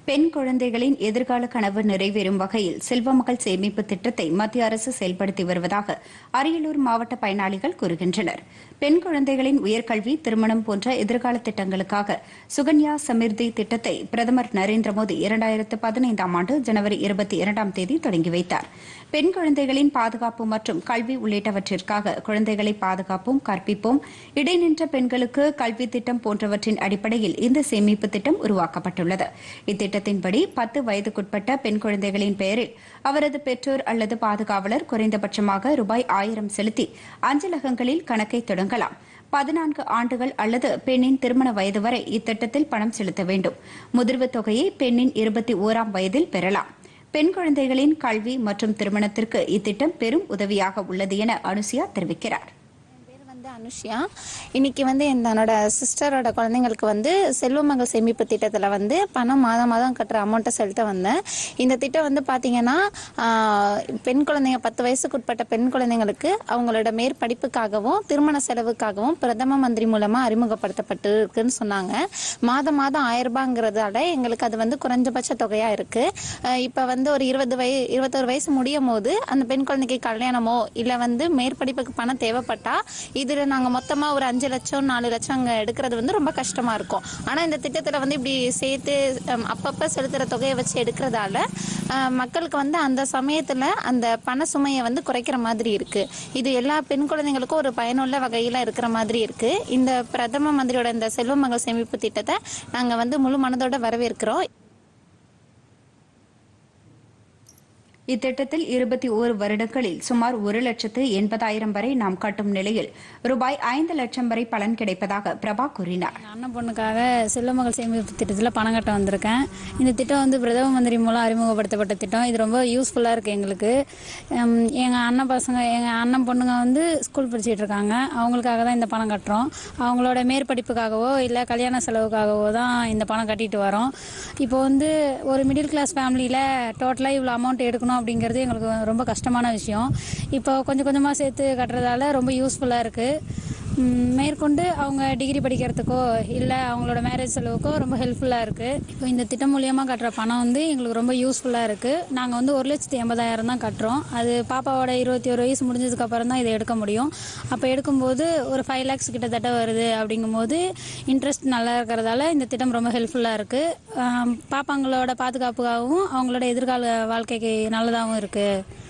பெண் குழந்தைகளின் எதிர்கால கனவு நிறைவேறும் வகையில் செல்வமகள் சேமிப்பு திட்டத்தை மத்திய அரசு செயல்படுத்தி வருவதாக அரியலூர் மாவட்ட பயனாளிகள் கூறுகின்றனர் பெண் குழந்தைகளின் உயர்கல்வி திருமணம் போன்ற எதிர்கால திட்டங்களுக்காக சுகன்யா சமிர்தி திட்டத்தை பிரதமர் நரேந்திர மோடி இரண்டாயிரத்து பதினைந்தாம் ஆண்டு ஜனவரி இருபத்தி இரண்டாம் தேதி தொடங்கி வைத்தார் பெண் குழந்தைகளின் பாதுகாப்பு மற்றும் கல்வி உள்ளிட்டவற்றிற்காக குழந்தைகளை பாதுகாப்போம் கற்பிப்போம் இடைநின்ற பெண்களுக்கு கல்வி திட்டம் போன்றவற்றின் அடிப்படையில் இந்த சேமிப்பு திட்டம் உருவாக்கப்பட்டுள்ளது இத்திட்டத்தின்படி பத்து வயதுக்குட்பட்ட பெண் குழந்தைகளின் பெயரில் அவரது பெற்றோர் அல்லது பாதுகாவலர் குறைந்தபட்சமாக ரூபாய் ஆயிரம் செலுத்தி அஞ்சலகங்களில் கணக்கை தொடங்கலாம் பதினான்கு ஆண்டுகள் அல்லது பெண்ணின் திருமண வயது வரை இத்திட்டத்தில் பணம் செலுத்த வேண்டும் முதிர்வு தொகையை பெண்ணின் இருபத்தி ஓராம் வயதில் பெறலாம் பெண் குழந்தைகளின் கல்வி மற்றும் திருமணத்திற்கு இத்திட்டம் பெரும் உதவியாக உள்ளது என அனுசியா தெரிவிக்கிறார் பேர் வந்து அனுஷ்யா இன்னைக்கு வந்து என்னோட சிஸ்டரோட குழந்தைங்களுக்கு வந்து செல்வமகள் சேமிப்பு திட்டத்தில் வந்து பணம் மாதம் மாதம் கட்டுற அமௌண்ட்டை செலுத்த வந்தேன் இந்த திட்டம் வந்து பார்த்தீங்கன்னா ஆஹ், பெண் குழந்தைங்க பத்து வயசுக்கு உட்பட்ட பெண் குழந்தைங்களுக்கு அவங்களோட மேற்படிப்புக்காகவும் திருமண செலவுக்காகவும் பிரதம மந்திரி மூலமாக அறிமுகப்படுத்தப்பட்டு இருக்குன்னு சொன்னாங்க மாதம் மாதம் ஆயிரம் ரூபாங்கிறதால எங்களுக்கு அது வந்து குறைஞ்சபட்ச தொகையாக இருக்குது இப்போ வந்து ஒரு இருபது வய இருபத்தொரு வயசு முடியும் போது அந்த பெண் குழந்தைக்கு கல்யாணமோ இல்லை வந்து மேற்படிப்புக்கு பணம் தேவைப்பட்டா இதில் நாங்கள் மொத்தமாக ஒரு அஞ்சு லட்சம் நாலு லட்சம் அங்கே எடுக்கிறது வந்து ரொம்ப கஷ்டமாக இருக்கும் ஆனால் இந்த திட்டத்தில் வந்து இப்படி சேர்த்து ஹம், அப்பப்போ செலுத்துகிற தொகையை வச்சு எடுக்கிறதால அஹ், மக்களுக்கு வந்து அந்த சமயத்தில் அந்த பண சுமையை வந்து குறைக்கிற மாதிரி இருக்குது இது எல்லா பெண் குழந்தைங்களுக்கும் ஒரு பயனுள்ள வகையில் இருக்கிற மாதிரி இருக்குது இந்த பிரதம மந்திரியோட இந்த செல்வ மகள் சேமிப்பு திட்டத்தை நாங்கள் வந்து முழு மனதோட வரவேற்கிறோம் இத்திட்டத்தில் இருபத்தி ஓரு வருடங்களில் சுமார் ஒரு லட்சத்து எண்பதாயிரம் வரை நாம் கட்டும் நிலையில் ரூபாய் ஐந்து லட்சம் வரை பலன் கிடைப்பதாக பிரபா கூறினார் எங்கள் அண்ணன் பொண்ணுக்காக செல்வமகள் சேமிப்பு திட்டத்தில் பணம் கட்ட வந்திருக்கேன் இந்த திட்டம் வந்து பிரதம மந்திரி மூலம் அறிமுகப்படுத்தப்பட்ட திட்டம் இது ரொம்ப யூஸ்ஃபுல்லாக இருக்குது எங்களுக்கு எங்கள் அண்ணன் பசங்க எங்கள் அண்ணன் பொண்ணுங்க வந்து ஸ்கூல் படிச்சிட்டு இருக்காங்க அவங்களுக்காக தான் இந்த பணம் கட்டுறோம் அவங்களோட மேற்படிப்புக்காகவோ இல்லை கல்யாண செலவுக்காகவோ தான் இந்த பணம் கட்டிட்டு வரோம் இப்போ வந்து ஒரு மிடில் கிளாஸ் ஃபேமிலியில் டோட்டலாக இவ்வளோ அமௌண்ட் எடுக்கணும் அப்படிங்கிறது எங்களுக்கு ரொம்ப கஷ்டமான விஷயம் இப்போ கொஞ்சம் கொஞ்சமாக சேர்த்து கட்டுறதால ரொம்ப யூஸ்ஃபுல்லாக இருக்குது ம், மேற்கொண்டு அவங்க டிகிரி படிக்கிறதுக்கோ இல்லை அவங்களோட மேரேஜ் செலவுக்கோ ரொம்ப ஹெல்ப்ஃபுல்லாக இருக்குது இப்போ இந்த திட்டம் மூலியமாக கட்டுற பணம் வந்து எங்களுக்கு ரொம்ப யூஸ்ஃபுல்லாக இருக்குது நாங்கள் வந்து ஒரு லட்சத்தி எண்பதாயிரம் தான் கட்டுறோம் அது பாப்பாவோட இருபத்தி ஒரு வயசு முடிஞ்சதுக்கு அப்புறம் தான் இதை எடுக்க முடியும் அப்போ எடுக்கும்போது ஒரு ஃபைவ் லேக்ஸ் கிட்டத்தட்ட வருது அப்படிங்கும்போது இன்ட்ரெஸ்ட் நல்லா இருக்கிறதால இந்த திட்டம் ரொம்ப ஹெல்ப்ஃபுல்லாக இருக்குது பாப்பாங்களோட பாதுகாப்புக்காகவும் அவங்களோட எதிர்கால வாழ்க்கைக்கு நல்லதாகவும் இருக்குது